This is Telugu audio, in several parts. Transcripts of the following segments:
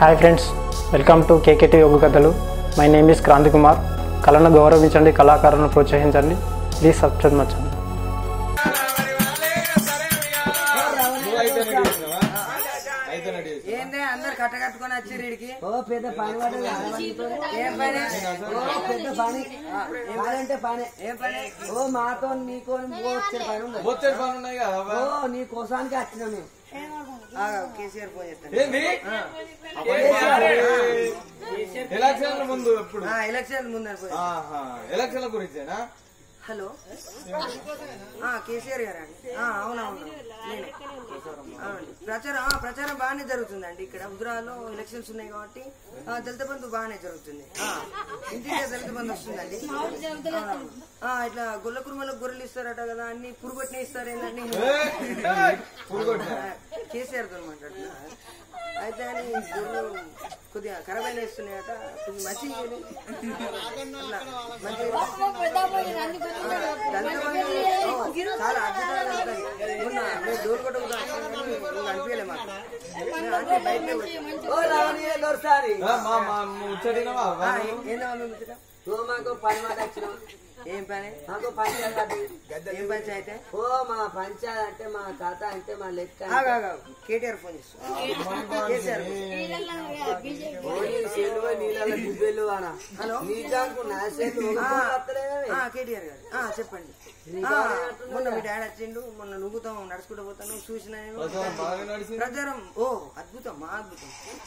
Hi friends welcome to KKT Yoga కథలు my name is Kranthi Kumar కళను గౌరవించండి కళాకారులను ప్రోత్సహించండి ప్లీజ్ సబ్స్క్రైబ్ మచ్చండి ఏందే అందరు కట్ట కట్టుకొని వచ్చి ఇడికి ఓ పెద్ద పని పడ్డది ఏం పని ఓ పెద్ద పని కాదంటే పని ఏం పని ఓ మాతో నీతో వచ్చే పని ఉంది బొత్తడి పని ఉన్నాయి కదా ఓ నీ కోసానికి వచ్చినా మేము ఆగు, కేసీఆర్ ఫోన్ చేస్తాను ఏంది ఎలక్షన్ల ముందు ఎప్పుడు ఆ, ఎలక్షన్ ముందని పోయి ఆహా, ఎలక్షన్ల గురించేనా హలో ఆ, కేసీఆర్ గారు అండి అవునవును నేనే అవునండి ప్రచారం ఆ, ప్రచారం బాగానే జరుగుతుందండి ఇక్కడ ఉగ్రాలో ఎలక్షన్స్ ఉన్నాయి కాబట్టి ఆ, దళిత బంధు బాగానే జరుగుతుంది ఆ, ఇంటికే దళిత బంధు వస్తుందండి అవునవును. ఆ, ఇట్లా గొల్ల కురుమలకు గొర్రెలు ఇస్తారట కదా అన్ని పురుగొట్టిన ఇస్తారు ఏంటండి పురుగొట్టిన కేసీఆర్ తో మాట్లాడుతున్నా అయితే అని గొర్రెలు కొద్దిగా ఖరాబ్ అయిన ఇస్తున్నాయట కొంచెం మంచి చాలా అద్భుతంగా ఉంటుంది మొన్న మేము డోర్ కొట్ట అనిపించలే మాకు మేము అంటే బయటనే వచ్చాం. ఓ రావణీయ దొరసారి ఆ, మా మా ముచ్చటినవా ఆ, ఏందో మమ్మీ ముచ్చట? ఓ మాకు పని మాట వచ్చినాం ఏం పని మాకు పంచాయతీ అది. ఏం పంచాయితే ఓ మా పంచాయతీ అంటే మా కథ అంటే మా లెక్క ఆగు, ఆగు, ఆగు. కేటీఆర్ ఫోన్ చేస్తా కేసీఆర్ ఓ నీ సెల్వ నీళ్ళ దిబ్బెలు అన హలో నీకు నా సెల్లు ఒక ఫోన్ వస్తలేదే. ఆ, కేటీఆర్ గారు ఆ, చెప్పండి ఆ, మొన్న మీ డాడీ వచ్చిండు మొన్న నువ్వుతాం నడుచుకుంటూ పోతాను చూసిన నేను బాగా నడిచింది ప్రచారం ఓ అద్భుతం మా అద్భుతం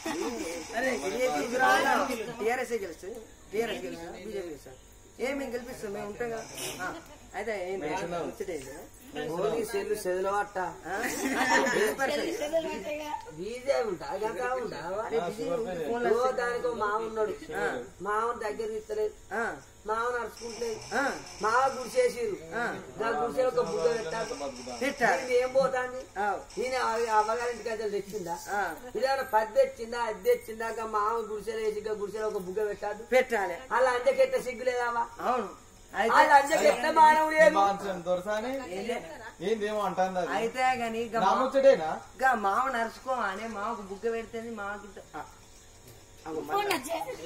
టీఆర్ఎస్ గెలుస్తుంది టీఆర్ఎస్ గెలుస్తుంది బీజేపీ గెలుస్తుంది ఏ మేము గెలిపిస్తాం మేము ఉంటాం కదా ఆ, అయితే ఏం ముచ్చటే ఇది, ఓ నీ సెల్లు సెల్లు పట్ట ఆ? ఏం పరిస్థితి? బీజే ఉంటా గంటా ఉంటా అరే బిజీ ఉంది, ఫోన్లో ఓ దానికి ఓ మామ ఉన్నాడు మామ దగ్గర ఇస్తలేదు ఆ, మామ నడుచుకుంటలేదు ఆ, మామ గుడిసేసిరు దాని గుడిసే ఒక బుగ్గ పెట్టాలి పెట్టాలి ఇది ఏం పోతాంది ఆ, నేను అవ్వగారింటికి అయితే తెచ్చిందా ఆ, ఇదేమన్నా పది తెచ్చిందా అది తెచ్చిందా ఇంకా మామ గుడిసెలు వేసి ఇంకా గుడిసెలో ఒక బుగ్గ పెట్టాదు పెట్టాలి అలా అంజకెట్ట సిగ్గులేదావా అవును అయితే వాళ్ళ అంజకెట్ట మానవుడు ఏమో మాంసం దొరసాని ఏందేమో అంటాంది అది అయితే గాని ఇక నా ముచ్చటేనా ఇంకా మామ నడుచుకో అనే మామకు బుగ్గ పెడితేనే మామకి ఇంత- ఆ, అగో మళ్ళా.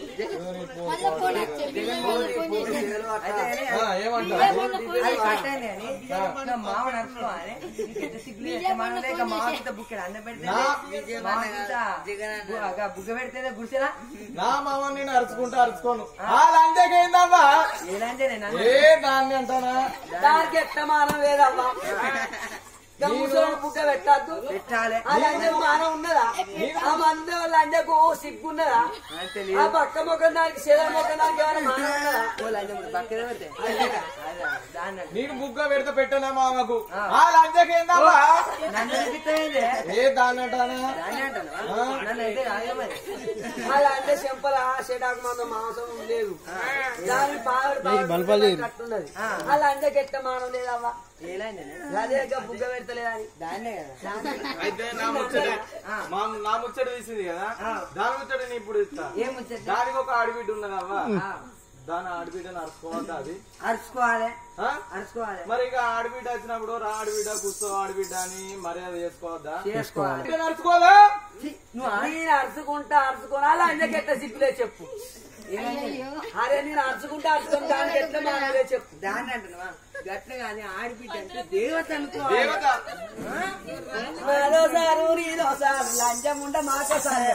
అయితే గాని ఆ, ఏమంటా అది కట్టండి అని ఇంకా మామ నడుచుకో అని నీకు ఎంత సిగ్గు లేదు, ఎంత మానం లేదు, ఇక మామకి ఇంత బుక్కెడు అన్నం పెడితే మామకి ఇంత గు- అగ బుగ్గ పెడితేనే గుడిసెలా నా మామ నేను అరుచుకుంటా అరుచుకోను వాళ్ళంతేకేందమ్మా ఏదంటే నేను ఏ దాన్ని అంటానా దానికి ఎట్ట మానం లేదమ్మా ఇంకా ముసలోడు బుగ్గ పెట్టద్దు పెట్టాలి వాళ్ళ అంజకు మానం ఉన్నదా ఆ మంద వాళ్ళ అంజకు సిగ్గున్నదా అని తెలియదు ఆ పక్క మొక్క దానికి శరీర మొక్క దానికి ఏమైనా మానం ఉన్నదా ఓ లంచం బక్కదే పోతే అదే, దాన్ని అంటే. నీకు బుగ్గ పెడితే పెట్టనా మామకు వాళ్ళంతేకేందమ్మా నన్ను చూపిస్తాయిందే ఏ దాన్ని అంటానా దాన్ని అంటాను నన్ను అయితే కాదే మరి వాళ్ళ అంటే చెంపల చెడాకు మంద మాంసం లేదు దాని పాడు కట్టున్నది వాళ్ళ అంటే గెట్ట మానం లేదవ్వా ఏలైంది అదే ఇంకా బుగ్గ పెడతలేదని దాన్నే కదా అయితే నా ముచ్చట మా నా ముచ్చట తీసింది కదా దాని ముచ్చట నేను ఇప్పుడు ఇస్తా ఏం ముచ్చట దానికి ఒక ఆడబిడ్డ ఉన్నదవ్వా దాని ఆడబిడ్డను అరుచుకోవద్దా అది అరుచుకోవాలి ఆ? అరుచుకోవాలి మరి ఇక ఆడబిడ్డ వచ్చినప్పుడు రా ఆడబిడ్డ కూర్చో ఆడబిడ్డ అని మర్యాద చేసుకోవద్దా చేసుకోవాలి బిడ్డను అరుచుకోదా ఛీ, నువ్వు ఆ- నేను అరుచుకుంటా అరుచుకోను అలా అంజకెట్ట సిగ్గులే చెప్పు అరే నేను అరుచుకుంటా అరుచుకుని దానికి ఎట్లా మానలే చెప్పు దాన్ని అంటున్నావా గట్ల కానీ ఆడిపిడ్డ అంటే దేవత అనుకో దేవత మరో సారు నీలో సారు లంచం ఉండ మాతో సారు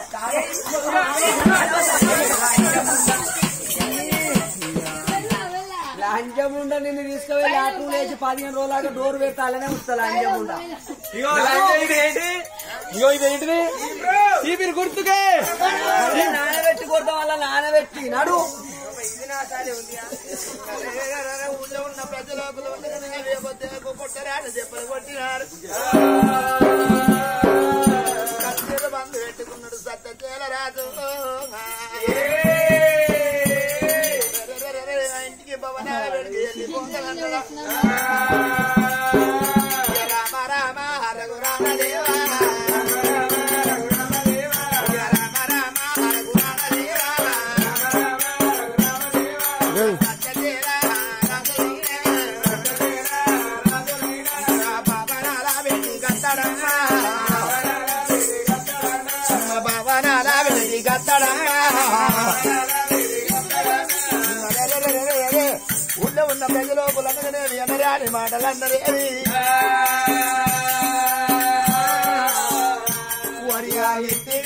లంచం ఉండ నిన్ను తీసుకువెళ్ళి ఆటో లేచి పదిహేను రోజులాగా డోర్ పెట్టాలనే వస్తా లంచం ఉండ ఇగో ఇది ఏంటి ఇగో ఇది ఏంటిది ఈ మీరు గుర్తుకే నానబెట్టి కొడతాం వల్ల నానబెట్టి నడు ఇది నా సాలే ఉంది ఊళ్ళో ఉన్న ప్రజల కొట్టరాడు చెప్పలు కొట్టినాడు కత్తిలో బంధు పెట్టుకున్నాడు సత్త చేలరాజు ఇంటికి భవనాలు పెడితే వెళ్ళిపోతానన్నాడా రామ రామ హరగు రామ దేవా రామ రామ హరగు రామ దేవా సత్య చేల రాజు భవనాల వెంకటరమ్మ భవనాల వెంకట అత్తడా ఊళ్ళో ఉన్న ప్రజలు కులందరూ ఎనరాని మాటలందరూ వరియా ఎత్తి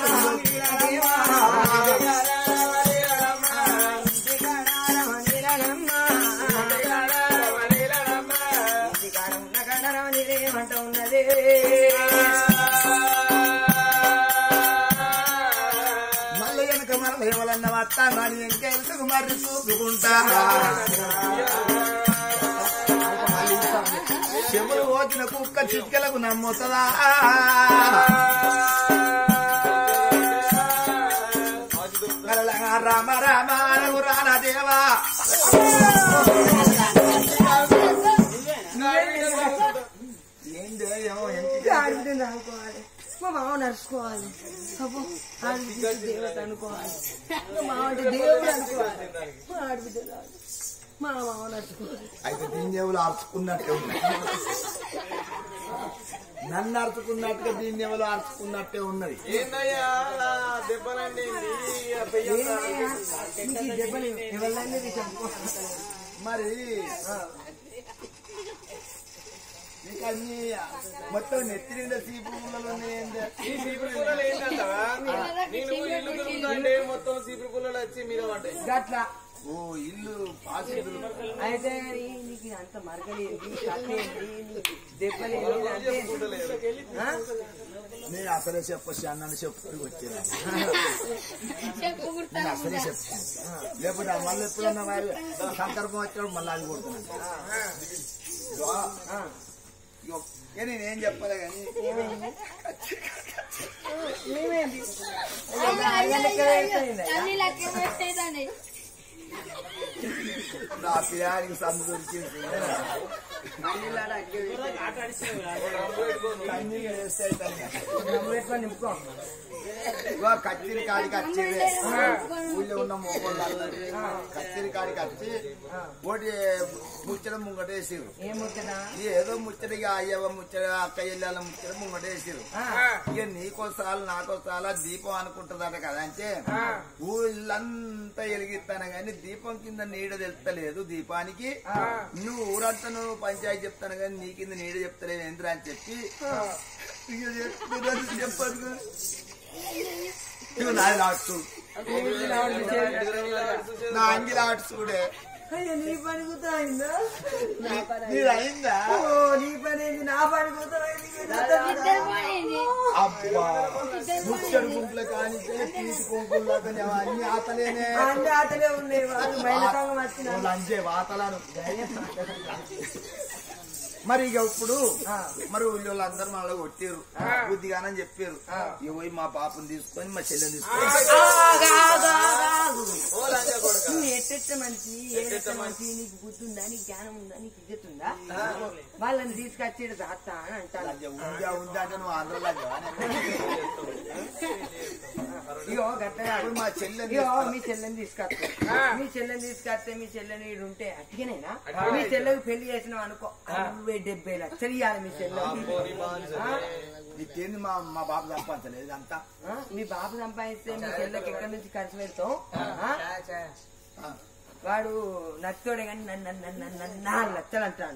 మళ్ళీ వెనక మరల ఎవరన్న వస్తా మరి ఇంకెందుకు మరి చూసుకుంటా చెవులు పోచిన కుక్క చిట్కలకు నమ్ముతుందా రామ రామ రాన దేవా ఏందో ఏమో ఎంత ఆడబిడ్డను అనుకోవాలి మా మామ నడుచుకోవాలి అబ్బో ఆడబిడ్డ దేవత అనుకోవాలి మా మామ అంటే దేవుడు అనుకోవాలి మా ఆడబిడ్డ రాదు మా మామ నడుచుకోవాలి అయితే దీని ఎవరు అరుచుకున్నట్టే ఉంది నన్ను అరుచుకున్నట్టుగా దీన్ని ఎవరు అరుచుకున్నట్టే ఉన్నది ఏందయ్యా దెబ్బలండి నీకు ఈ దెబ్బలు ఎవరినైనా చెప్పుకో మరి నీకు అన్ని మొత్తం నెత్తి నిండా సీపు పుల్లలు ఈ సీపురు పుల్లలు ఏంటంటవా నేను ఇల్లు తిరుగుతుంటే మొత్తం సీపురు పుల్లలు వచ్చి మీద పడ్డాయి గట్లా ఓ ఇల్లు పాసిద్దులు అయితే ఈ నీకు అంత మరకలేంది కట్టేంది నీకు దెబ్బలేంది అంటే ఆ? నేను అసలే చెప్పొచ్చు అన్నని చెప్పుకొని వచ్చేది నేను అసలే చెప్తాను లేకపోతే మళ్ళీ ఎప్పుడన్నా మరి సందర్భం వచ్చినప్పుడు మళ్ళీ అది కొడుతున్నాను ఇదిగో, ఇదిగో, ఏ నేనేం చెప్పలే కానీ మేమేంది అయ్యన్న ఎక్కడ అయిపోయింది నా పిల్లాడికి సందు దొరికింది అన్నిలాడ అగ్గి కన్నీళ్ళు వేస్తే అవుతాయి. నమ్ము పెట్టుకొని నింపుకో ఇగో కత్తిరి కాడికి వచ్చింది ఊళ్ళో ఉన్న మొగోళ్ళు కత్తిరి కాడికి వచ్చి ఓటి ముచ్చట ముంగటేసిరు ఏం ముచ్చటా ఇది ఏదో ముచ్చటగా అయ్యవ ముచ్చట అక్క ఇళ్ళ ముచ్చట ముంగటేసిరు ఇక నీకోసాలు నాకోసాలా దీపం అనుకుంటుందట కదా అంటే ఊళ్ళంతా వెలిగిస్తాను కానీ దీపం కింద నీడ తెలుస్తలేదు దీపానికి నువ్వు ఊరంతా నువ్వు పంచాయతీ చెప్తాను కానీ నీ కింద నీడ చెప్తలేదు ఎందుకు అని చెప్పి ఇక చెప్తున్నది చెప్పదు ఇక నాది లాట్సు నా అంగి లాట్సుడే అయ్యో నీ పని కూతాయిందా నీది అయిందా ఓ నీ పని ఏంది నా పని కూతాయింది అబ్బా ముచ్చడు గుంట్ల కానీ తీసి కొంకుల్లో కానీ అన్ని ఆతలేనే అన్ని ఆటలే ఉన్నాయి వాళ్ళు మైనతంగా వచ్చిన వాళ్ళు అంజే వాతలను మరి ఇక ఇప్పుడు మరి వీళ్ళందరూ మనలో కొట్టారు బుద్ధిగానని చెప్పారు ఇక పోయి మా పాపను తీసుకొని మా చెల్లెని తీసుకొని నువ్వు ఎట్టెట్ట మనిషి ఏడెట్ట మనిషి నీకు బుద్ధి ఉందా నీకు జ్ఞానం ఉందా నీకు ఇజ్జత్ ఉందా వాళ్ళని తీసుకొచ్చేది దాత్తా అని అంటారు లంజ ఉందా ఉందా అంటే నువ్వు ఆంధ్రలో ఇగో గట్టగా ఇప్పుడు మా చెల్లెని ఇగో మీ చెల్లెని తీసుకొస్తే మీ చెల్లెని తీసుకొస్తే మీ చెల్లెని ఈడు ఉంటే అట్టిగానేనా మీ చెల్లెకి పెళ్లి చేసినావు అనుకో అరవై డెబ్బై లక్షలు ఇవ్వాలి మీ చెల్లెకి ఆ? నీకేంది మా మా బాబు సంపాదించలేదు అంతా ఆ? మీ బాబు సంపాదిస్తే మీ చెల్లెకి ఎక్కడి నుంచి ఖర్చు పెడతాం ఆ? వాడు నచ్చోడే కానీ నన్ను నన్ను నన్ను నన్ను నన్ను నాలుగు లక్షలు అంటాడు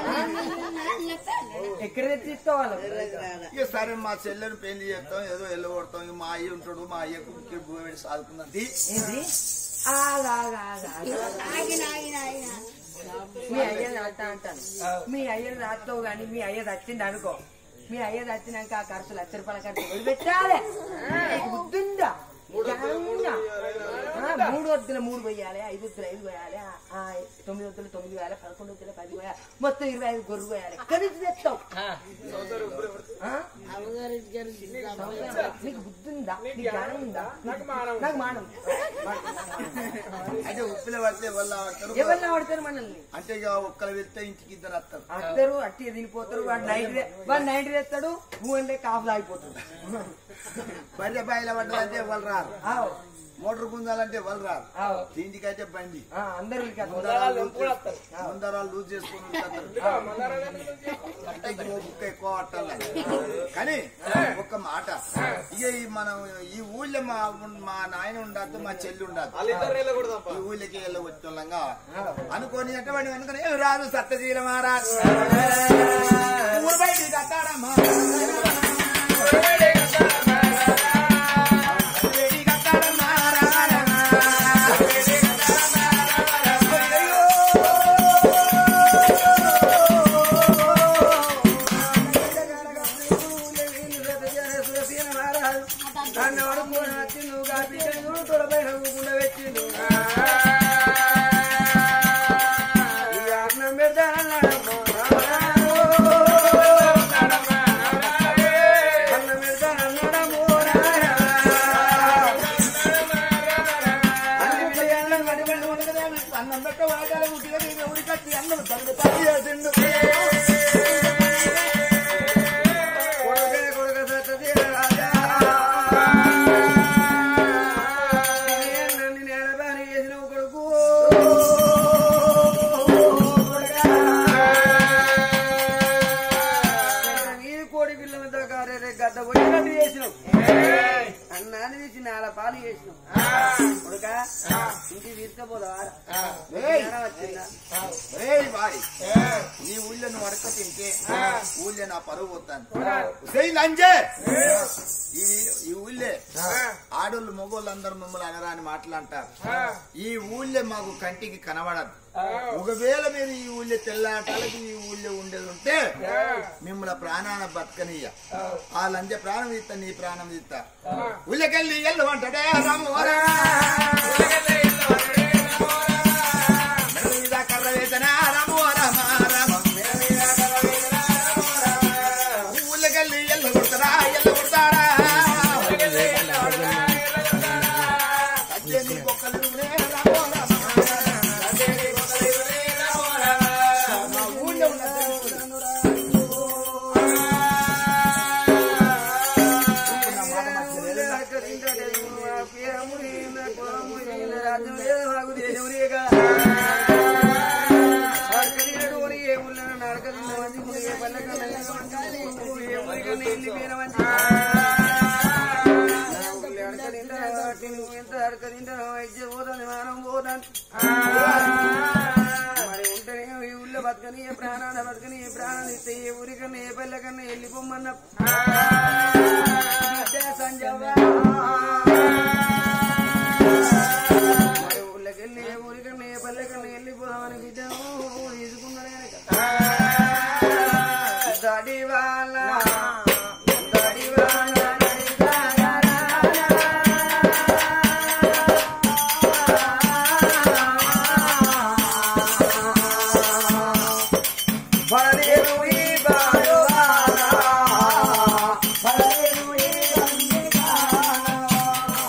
ఎక్కడ తెచ్చిస్తావు వాళ్ళకు ఇక సరే మా చెల్లెని పెళ్లి చేస్తాం ఏదో వెళ్ళగొడతాం ఇక మా అయ్య ఉంటాడు మా అయ్యకు ఇక్కడ భూమి పెట్టి సాదుకున్నది ఏంటి ఆగా ఆగా ఆగా ఆగా. మీ అయ్య రాస్తా అంటాను మీ అయ్య రాస్తావు గాని మీ అయ్య వచ్చింది అనుకో మీ అయ్య వచ్చినాక ఆ ఖర్చు లక్ష రూపాయల ఖర్చు ఎవరు పెట్టాలి నీకు బుద్ధిందా జ్ఞానంగా? ఆ, మూడు వద్దుల మూడు పోయాలి ఐదు వద్దుల ఐదు పోయాలి ఆ, ఆ, తొమ్మిది వద్దుల తొమ్మిది పోయాలి పదకొండు వద్దుల పది పోయాలి మొత్తం ఇరవై ఐదు గొర్రె పోయాలి ఎక్కడి నుంచి తెస్తావు ఆ? నీకు బుద్ధి ఉందా నీకు జ్ఞానం ఉందా నాకు మానం అయితే ఉప్పులే పడితే వాళ్ళ ఆడతారు ఎవరిని ఆడతారు మనల్ని అంటే ఇక ఒక్కరు వెళ్తే ఇంటికి ఇద్దరు వస్తారు అత్తరు అట్టి తినిపోతారు వాడు నైట్ రే- వాడు నైట్ తెస్తాడు నువ్వు అంటే కాపులు ఆగిపోతాడు బయట బయలు పడ్డారంటే వాళ్ళు రారు ఆవ్. మోటార్ గుంజాలంటే వాళ్ళు రాదు ఆవు. ఇంటికైతే బండి ఆ, అందరూ ఉరికారు. వాళ్ళు ఎప్పుడు వస్తారు ముందరాలు లూజ్ చేసుకుని ఉంటారు. అంటే ఇంకో బుక్క ఎక్కువ పట్టాలి కానీ ఒక్క మాట ఇక ఈ మనం ఈ ఊళ్ళో మా మా నాయన ఉండద్దు మా చెల్లి ఉండద్దు వాళ్ళిద్దరు వెళ్ళకూడదప్ప ఈ ఊళ్ళకి వెళ్ళగొట్టోళ్ళంగా అనుకోని అంటే వాడిని అనుకుని "ఏ రాదు సత్యశీల మహారాజ్ ఊరు బయటికి కట్టాడమ్మా ఊరు బయటికి కట్టాడమ్మా అన్నం పెట్ట వాడాలి ఉట్టిగా నేను ఎవరికి వచ్చి అన్నం తనకు పని చేసిండు కొడుకే కొడుక సత్యశీల రాజా. నేను నన్ను నేలబారి చేసిన కొడుకు నీ కోడి పిల్లలతో కారే గద్ద కొట్టినట్టు చేసినావు అన్నాన్ని తీసి నేల పాలు చేసినావు కొడుక ఇంటికి తీసుకుపోదావా ఏయ్! వచ్చిందా ఏయ్ బాయ్ ఈ ఊళ్ళో నువ్వు అడక తింటే ఊళ్ళో నా పరువు పోతాను సెయ్ లంజే ఈ ఈ ఊళ్ళే ఆడోళ్ళు మగోళ్ళు అందరూ మిమ్మల్ని అనరా అని మాట్లాంటారు ఈ ఊళ్ళో మాకు కంటికి కనబడదు ఒకవేళ మీరు ఈ ఊళ్ళో తెల్లాటాలకి ఈ ఊళ్ళో ఉండేది ఉంటే మిమ్మల్ని ప్రాణాన బతకనీయ ఆ లంజ ప్రాణం ఇస్తా నీ ప్రాణం ఇస్తా ఊళ్ళకెళ్ళి ఎల్లు అంటాడే రాము వరా. మెడ మీద కర్ర వేతనా రాము రామ రామ ఊళ్ళకెళ్ళి ఎల్లు కొడతారా ఎల్లు కొడతాడా అజ్జని బొక్కలు రే రాము రామ మా ఊళ్ళో ఉన్న నా మాట మర్చిపోలేదు. మరి ఉంటేనే ఈ ఊళ్ళో బతకని ఏ ప్రాణాన్ని బతకని ఏ ప్రాణాన్ని ఇస్తే ఏ ఊరికన్నా ఏ పల్లెకన్నా వెళ్ళిపోమన్నా సంజవా మరి ఊళ్ళకెళ్ళి ఏ ఊరికన్నా ఏ పల్లెకన్నా వెళ్ళిపోదామని బిడ్డ తీసుకున్నాడు దడి వాళ్ళ దడి వాళ్ళ బలేరు ఈ బాలువారా, బలేరు ఈ బందిగానా.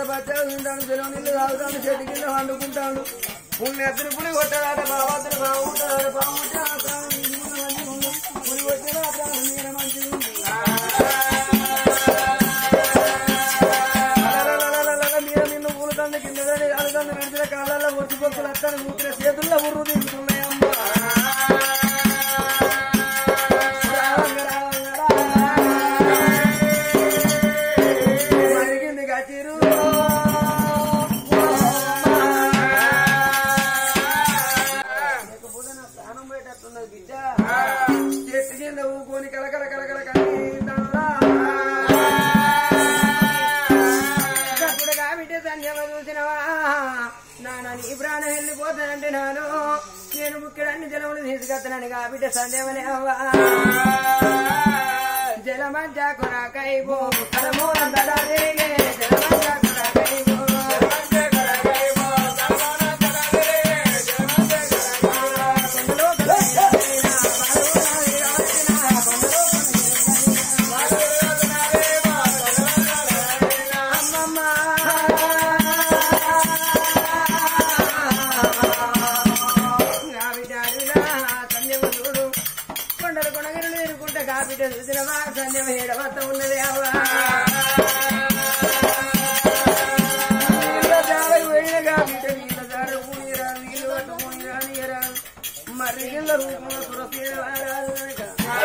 పచ్చగా తింటాను జలం నీళ్ళు తాగుతాను చెట్టు కింద వండుకుంటాను పుణ్యత్తుని పులి కొట్టడాట బాబాతుని బాగుంటాడు బాగుంటే ఆ ప్రాణం నీకు మంచిగా ఉంది. పులి కొట్టిన ఆ ప్రాణం నీకు మంచిగా ఉంది. అలలలలలల మీద నిన్ను పూలుతంది కింద పడి అలుతంది నడిచిన కాళ్ళల్లో ఒట్టి పొక్కులు అత్తని ఊపిన చేతుల్లో ఉర్రు తీసుకున్నాయమ్మా రావంగ రావంగ రావంగ. మరిగింది గచిరు లేకపోతే నా ప్రాణం పోయేటట్టున్నది బిడ్డ చెట్టు కింద ఊకొని కలకల కలకల కన్నీళ్ళరా. అప్పుడుగా బిడ్డ సంధ్యమ చూసినవా నాన్న నీ ప్రాణం వెళ్ళిపోతానంటే నాను నేను ముక్కడాన్ని జలములు తీసుకొస్తానని కా బిడ్డ సంధ్యమనే అవ్వా జలమంచా కొరాకైపో కలమూలందరే జలమంచా కొరాకైపో కొండలు కొనగిరులు ఎరుకుంటే కాపిట చూసిన మా సంధ్యం ఏడవత ఉన్నది అవ్వా నీళ్ళ జాడ పోయిన కాపిట నీళ్ళ జాడ ఊనిరా నీళ్ళు అటు ఊనిరా నీరా మర్రిగిళ్ళ రూపంలో సురసీన వారాలు కనుక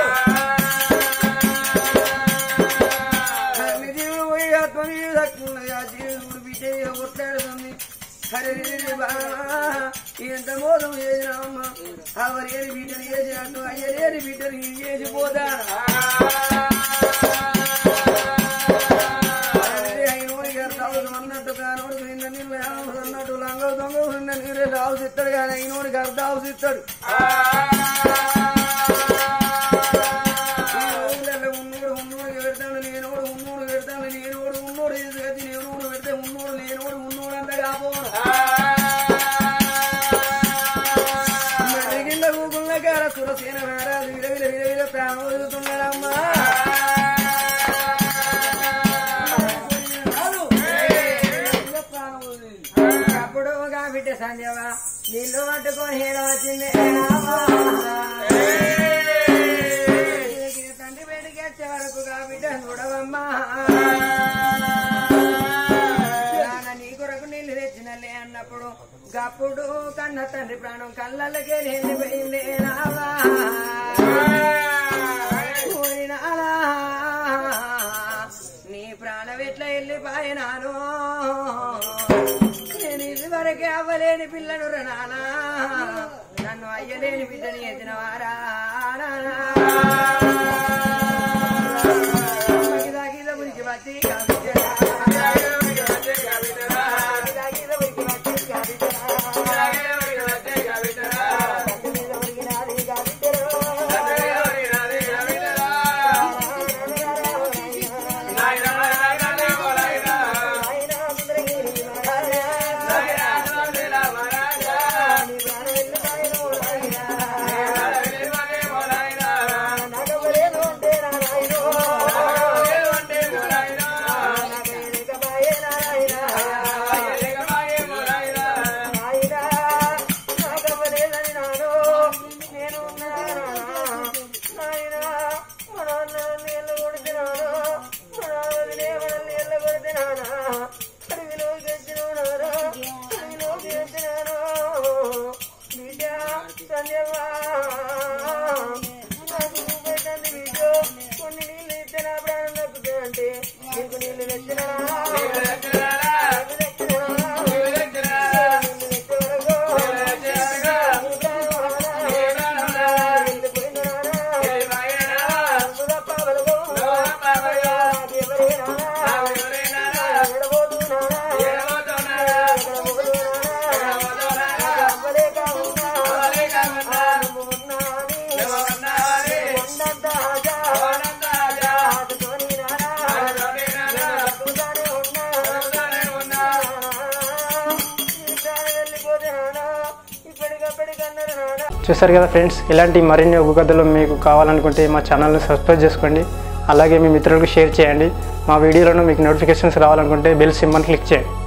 కర్మి జీవులు పోయి ఆత్మ మీద దక్కున్నది ఆ జీవుడు బిడ్డ కొట్లాడుతుంది హరి బా ఎంత మోసం చేసినామమ్మ అవరేని బిడ్డలు చేసినట్టు అయ్యలేని బిడ్డలు ఇది చేసిపోతా అయినోడికి అర్థం అన్నట్టు కానోడికి నిన్న నీళ్ళు అన్నట్టు లంగ దొంగ నిన్న నీళ్ళు రావు ఇస్తాడు కానీ అయినోడికి అర్థం ఇస్తాడు ఊళ్ళల్లో ఉన్నోడు ఉన్నోడికి పెడతాను నేనోడు ఉన్నోడు పెడతాను నేనోడు ఉన్నోడు తీసుకొచ్చి నేనోడు పెడితే ఉన్నోడు నేనోడు ఉన్నోడు అంతా కాపోను మరిగిల్ల ఊగుల్ల కార సురసేన నారాజు విలవిల విలవిల ప్రాణం వదులుతున్నాడమ్మా అప్పుడు బిడ్డ సంధ్యవా నీళ్ళు పట్టుకొని హీడ వచ్చింది తండ్రి బయటికి వచ్చే వరకు బిడ్డ చూడవమ్మా నాన్న నీ కొరకు నీళ్ళు తెచ్చినలే అన్నప్పుడు గప్పుడు కన్న తండ్రి ప్రాణం కళ్ళకే వెళ్ళిపోయింది రావా ఓరి నానా, నీ ప్రాణం ఎట్లా వెళ్ళిపోయినాను నేను ఇది వరకే అవ్వలేని పిల్లను రా నానా నన్ను అయ్యలేని బిడ్డని ఎత్తిన వారా దాగిద గురించి వచ్చి కావించరా. దాగిద గురించి వచ్చి కావించరా. మీద ఉరిగినాది కావించరా. ఆయన ముందరగిరి మహారాజా. నీ ప్రాణం వెళ్ళిపోయిన వాడా. నాగవలేను అంటే నా నాయనో. నాకు ఎనకబాయే నా నాయనా. నాయనా, నాగవలేదని నాను. నేను ఉన్నానా? నాయనా, మా నాన్న నీళ్ళు కొడుతున్నాను. మా నాన్నని మనల్ని నీళ్ళు కొడుతున్నానా? అడవిలోకి వచ్చినానా? అడవిలోకి వచ్చినాను. బిడ్డ సంధ్యవ్వా. నాకు పెట్టండి బిడ్డ. కొన్ని నీళ్ళు ఇస్తే నా ప్రాణం దక్కుతుందంటే నీకు నీళ్ళు తెచ్చినా నీళ్ళు తెచ్చినా నీళ్ళు తెచ్చే వరకు వెళ్ళిపోయినానా పావలగో ఎవరేనా ఎడబోతున్నానా చూసారు కదా ఫ్రెండ్స్ ఇలాంటి మరిన్ని ఒగ్గు కథలు మీకు కావాలనుకుంటే మా ఛానల్ని సబ్స్క్రైబ్ చేసుకోండి అలాగే మీ మిత్రులకు షేర్ చేయండి మా వీడియోలను మీకు నోటిఫికేషన్స్ రావాలనుకుంటే బెల్ సింబల్ క్లిక్ చేయండి